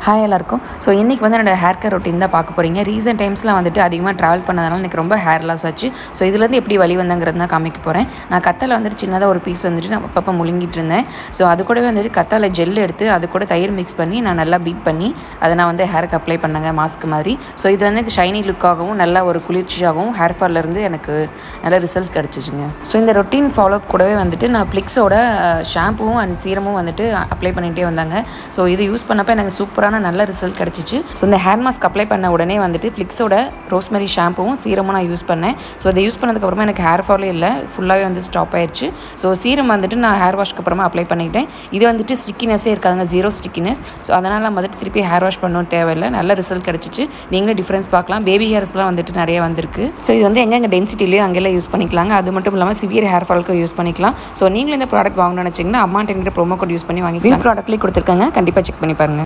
hi எல்லாருக்கும் so இன்றைக்கி வந்து என்னோட ஹேர் கேர் ரொட்டீன் தான் பார்க்க போகிறீங்க ரீசெண்ட் டைம்ஸில் வந்துட்டு அதிகமாக ட்ராவல் பண்ணதுனால எனக்கு ரொம்ப ஹேர் லாஸ் ஆச்சு ஸோ இதுலேருந்து எப்படி வழி வந்தங்கிறது தான் காமிக்க போகிறேன் நான் கத்தால வந்துட்டு சின்னதாக ஒரு பீஸ் வந்துட்டு நான் அப்பப்போ முழுங்கிட்டு இருந்தேன் ஸோ அது கூடவே வந்துட்டு கத்தால ஜெல் எடுத்து அது கூட தயிர் மிக்ஸ் பண்ணி நான் நல்லா பீட் பண்ணி அதை நான் வந்து ஹேருக்கு அப்ளை பண்ணேங்க மாஸ்க் மாதிரி ஸோ இது வந்து எனக்கு ஷைனி லுக்காகவும் நல்ல ஒரு குளிர்ச்சியாகவும் ஹேர் ஃபால்லேருந்து எனக்கு நல்ல ரிசல்ட் கிடச்சிச்சுங்க ஸோ இந்த ரொட்டீன் ஃபாலோ கூடவே வந்துட்டு நான் ப்ளிக்ஸோட ஷாம்புவும் அண்ட் சீரமும் வந்துட்டு அப்ளை பண்ணிகிட்டே வந்தாங்க ஸோ இது யூஸ் பண்ணப்போ எனக்கு சூப்பரான நல்ல ரிசல்ட் கிடச்சிச்சு ஸோ இந்த ஹேர் மாஸ்க் அப்ளை பண்ண உடனே வந்துட்டு ஃப்ளிக்ஸோட ரோஸ்மெரி ஷாம்புவும் சீரமும் நான் யூஸ் பண்ணேன் ஸோ இதை யூஸ் பண்ணதுக்கப்புறமா எனக்கு ஹேர் ஃபாலே இல்லை ஃபுல்லாகவே வந்து ஸ்டாப் ஆயிடுச்சு ஸோ சீரம் வந்துட்டு நான் ஹேர் வாஷ்க்கு அப்புறமா அப்ளை பண்ணிக்கிட்டேன் இது வந்துட்டு ஸ்டிக்கினஸே இருக்காதுங்க ஜீரோ ஸ்டிக்கினஸ் ஸோ அதனால் நம்ம வந்துட்டு திருப்பி ஹேர் வாஷ் பண்ணணும் தேவையில்லை நல்ல ரிசல்ட் கிடச்சிச்சு நீங்களே டிஃப்ரென்ஸ் பார்க்கலாம் பேபி ஹேர்ஸ்லாம் வந்துட்டு நிறைய வந்திருக்கு ஸோ இது வந்து எங்கெங்கே டென்சிட்டிலையும் அங்கெல்லாம் யூஸ் பண்ணிக்கலாங்க அது மட்டும் இல்லாமல் சிவியர் ஹேர் ஃபாலுக்கு யூஸ் பண்ணிக்கலாம் ஸோ நீங்களும் இந்த ப்ராடக்ட் வாங்கணும்னு நினச்சிங்கன்னா அம்மா டென்கிற ப்ரோமோ கோட் யூஸ் பண்ணி வாங்கி ப்ராடக்ட்லேயே கொடுத்துருக்காங்க கண்டிப்பாக செக் பண்ணி பாருங்கள்